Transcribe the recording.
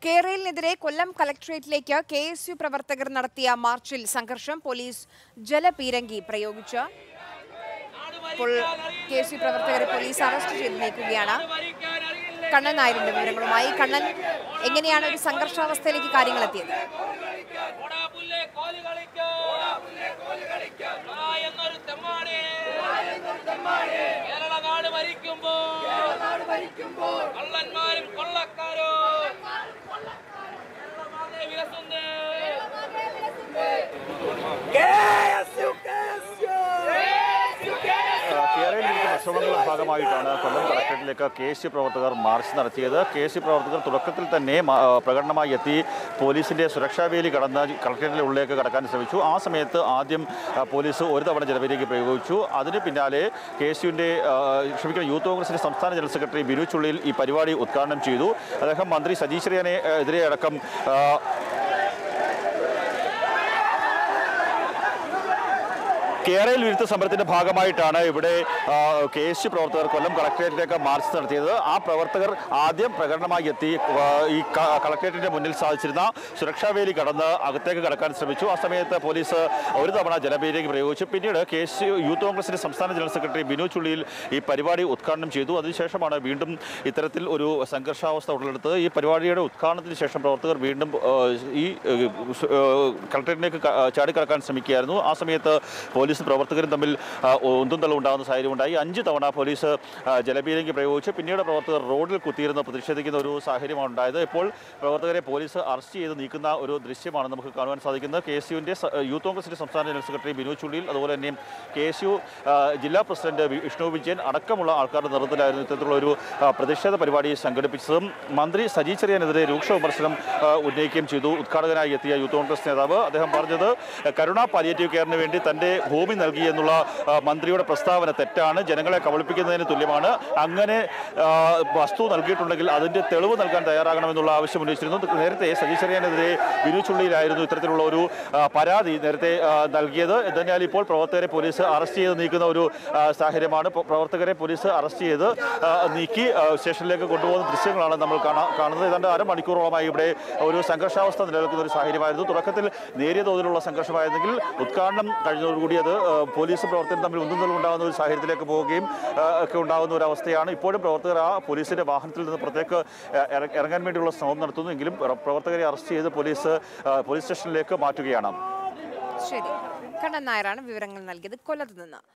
കേരളിനെതിരെ കൊല്ലം കളക്ടറേറ്റിലേക്ക് K S U പ്രവർത്തകർ നടത്തിയ മാർച്ചിൽ സംഘർഷം പോലീസ് ജലപീരങ്കി പ്രയോഗിച്ച് ഇപ്പോൾ കെ എസ് യു പ്രവർത്തകരെ പോലീസ് അറസ്റ്റ് ചെയ്ത് നീക്കുകയാണ് കണ്ണൻ നായരുടെ വിവരങ്ങളുമായി കണ്ണൻ എങ്ങനെയാണ് ഒരു സംഘർഷാവസ്ഥയിലേക്ക് കാര്യങ്ങൾ എത്തിയത് ഓടാപുല്ലേ കോല് കളിക്കോ. ആ എന്നൊരു തെമ്മാടി. കേരള നാട് ഭരിക്കുമ്പോൾ കള്ളന്മാരും കൊള്ളക്കാരും കേരളമാകെ വിലസുന്നേ. കേരളയിൽ വിരുദ്ധ പ്രക്ഷോഭങ്ങളുടെ ഭാഗമായിട്ടാണ് കൊല്ലം കളക്ടറേറ്റിലേക്ക് കെ എസ് യു പ്രവർത്തകർ മാർച്ച് നടത്തിയത് കെ എസ് യു പ്രവർത്തകർ തുടക്കത്തിൽ തന്നെ മ- ആ, പ്രകടനമായി എത്തി പോലീസിന്റെ സുരക്ഷാ വേലി കടന്ന് കളക്ടറേറ്റിന്റെ ഉള്ളിലേക്ക് കടക്കാൻ ശ്രമിച്ചു ആ സമയത്ത് ആദ്യം ആ, പോലീസ് ഒരു തവണ ജലവേലിക്ക് പ്രയോഗിച്ചു അതിന് പിന്നാലെ കെ എസ് യുവിന്റെ ക്ഷമിക്കണം യൂത്ത് കോൺഗ്രസിന്റെ സംസ്ഥാന ജനറൽ സെക്രട്ടറി ബിനു ചുള്ളിയിൽ ഈ പരിപാടി ഉദ്ഘാടനം ചെയ്തു അദ്ദേഹം മന്ത്രി സജി ചെറിയാനെ ആ, എതിരെ അടക്കം ആ, കേരളയിൽ വിരുദ്ധ സമരത്തിന്റെ ഭാഗമായിട്ടാണ് ഇവിടെ ആ, കെ എസ് യു പ്രവർത്തകർ കൊല്ലം കളക്ടറേറ്റിലേക്ക് മാർച്ച് നടത്തിയത് ആ പ്രവർത്തകർ ആദ്യം പ്രകടനമായി എത്തി ആ, ഈ ക- കളക്ടറേറ്റിന്റെ മുന്നിൽ സാധിച്ചിരുന്ന സുരക്ഷാ വേലി കടന്ന് അകത്തേക്ക് കടക്കാൻ ശ്രമിച്ചു ആ സമയത്ത് പോലീസ് ഒരു തവണ ജലപീരങ്കി പ്രയോഗിച്ചു പിന്നീട് കെ എസ് യു യൂത്ത് കോൺഗ്രസിന്റെ സംസ്ഥാന ജനറൽ സെക്രട്ടറി ബിനു ചുള്ളിയിൽ ഈ പരിപാടി ഉദ്ഘാടനം ചെയ്തു അതിനുശേഷമാണ് വീണ്ടും ഇത്തരത്തിൽ ഒരു സംഘർഷാവസ്ഥ ഉടലെടുത്തത് ഈ പരിപാടിയുടെ ഉദ്ഘാടനത്തിന് ശേഷം പ്രവർത്തകർ വീണ്ടും ആ, ഈ കളക്ടറേറ്റിലേക്ക് ക- ചാടിക്കടക്കാൻ ശ്രമിക്കുകയായിരുന്നു ആ സമയത്ത് പോലീസ് പ്രവർത്തകരും തമ്മിൽ ആ, ഒന്നും തള്ളും ഉണ്ടാകുന്ന സാഹചര്യമുണ്ടായി അഞ്ച് തവണ പോലീസ് ആ, ജലപീരങ്കി പ്രയോഗിച്ചു പിന്നീട് പ്രവർത്തകർ റോഡിൽ കുത്തിയിരുന്ന് പ്രതിഷേധിക്കുന്ന ഒരു സാഹചര്യമാണ് ഉണ്ടായത് ഇപ്പോൾ പ്രവർത്തകരെ പോലീസ് അറസ്റ്റ് ചെയ്ത് നീക്കുന്ന ഒരു ദൃശ്യമാണ് നമുക്ക് കാണുവാൻ സാധിക്കുന്നത് കെ എസ് യുവിൻ്റെ യൂത്ത് കോൺഗ്രസിൻ്റെ സംസ്ഥാന ജനറൽ സെക്രട്ടറി ബിനു ചുള്ളിയിൽ അതുപോലെ തന്നെ കെ എസ് യു ജില്ലാ പ്രസിഡന്റ് വി- വിഷ്ണു വിജയൻ അടക്കമുള്ള ആൾക്കാരുടെ നേതൃത്വത്തിലായിരുന്നു ഇത്തരത്തിലുള്ള ഒരു ആ, പ്രതിഷേധ പരിപാടി സംഘടിപ്പിച്ചതും മന്ത്രി സജി ചെറിയാനെതിരെ രൂക്ഷ വിമർശനം ആ, ഉന്നയിക്കുകയും ചെയ്തു ഉദ്ഘാടകനായി എത്തിയ യൂത്ത് കോൺഗ്രസ് നേതാവ് അദ്ദേഹം പറഞ്ഞത് കരുണ പാലിയേറ്റീവ് കെയറിന് വേണ്ടി തന്റെ ഭൂമി നൽകി എന്നുള്ള ആ, മന്ത്രിയുടെ പ്രസ്താവന തെറ്റാണ് ജനങ്ങളെ കബളിപ്പിക്കുന്നതിന് തുല്യമാണ് അങ്ങനെ ആ, വസ്തു നൽകിയിട്ടുണ്ടെങ്കിൽ അതിന്റെ തെളിവ് നൽകാൻ തയ്യാറാകണമെന്നുള്ള ആവശ്യം ഉന്നയിച്ചിരുന്നു നേരത്തെ സജി ചെറിയാനെതിരെ ബിനു ചുള്ളിയിലായിരുന്നു ഇത്തരത്തിലുള്ള ഒരു ആ, പരാതി നേരത്തെ ആ, നൽകിയത് എന്നാൽ ഇപ്പോൾ പ്രവർത്തകരെ പോലീസ് അറസ്റ്റ് ചെയ്ത് നീക്കുന്ന ഒരു ആ, സാഹചര്യമാണ് പ്ര- പ്രവർത്തകരെ പോലീസ് അറസ്റ്റ് ചെയ്ത് ആ, നീക്കി ആ, സ്റ്റേഷനിലേക്ക് കൊണ്ടുപോകുന്ന ദൃശ്യങ്ങളാണ് നമ്മൾ കാണാ- കാണുന്നത് ഏതാണ്ട് അരമണിക്കൂറോളമായി ഇവിടെ ഒരു സംഘർഷാവസ്ഥ നിലനിൽക്കുന്ന ഒരു സാഹചര്യമായിരുന്നു തുടക്കത്തിൽ നേരിയ തോതിലുള്ള സംഘർഷമായിരുന്നെങ്കിൽ ഉദ്ഘാടനം കഴിഞ്ഞതോടുകൂടി അത് ആ, പോലീസും പ്രവർത്തകരും തമ്മിൽ ഉന്തുന്നൽ ഉണ്ടാകുന്ന ഒരു സാഹചര്യത്തിലേക്ക് പോവുകയും ആ, ഒക്കെ ഉണ്ടാകുന്ന ഒരു അവസ്ഥയാണ് ഇപ്പോഴും പ്രവർത്തകർ ആ പോലീസിന്റെ വാഹനത്തിൽ നിന്ന് പുറത്തേക്ക് ആ, ഇറ- ഇറങ്ങാൻ വേണ്ടിയുള്ള ശ്രമം നടത്തുന്നു എങ്കിലും പ്ര- പ്രവർത്തകരെ അറസ്റ്റ് ചെയ്ത് പോലീസ് ആ, പോലീസ് സ്റ്റേഷനിലേക്ക് മാറ്റുകയാണ് ശരി കണ്ണൻ നായരാണ് വിവരങ്ങൾ നൽകിയത് കൊല്ലത്ത് നിന്ന്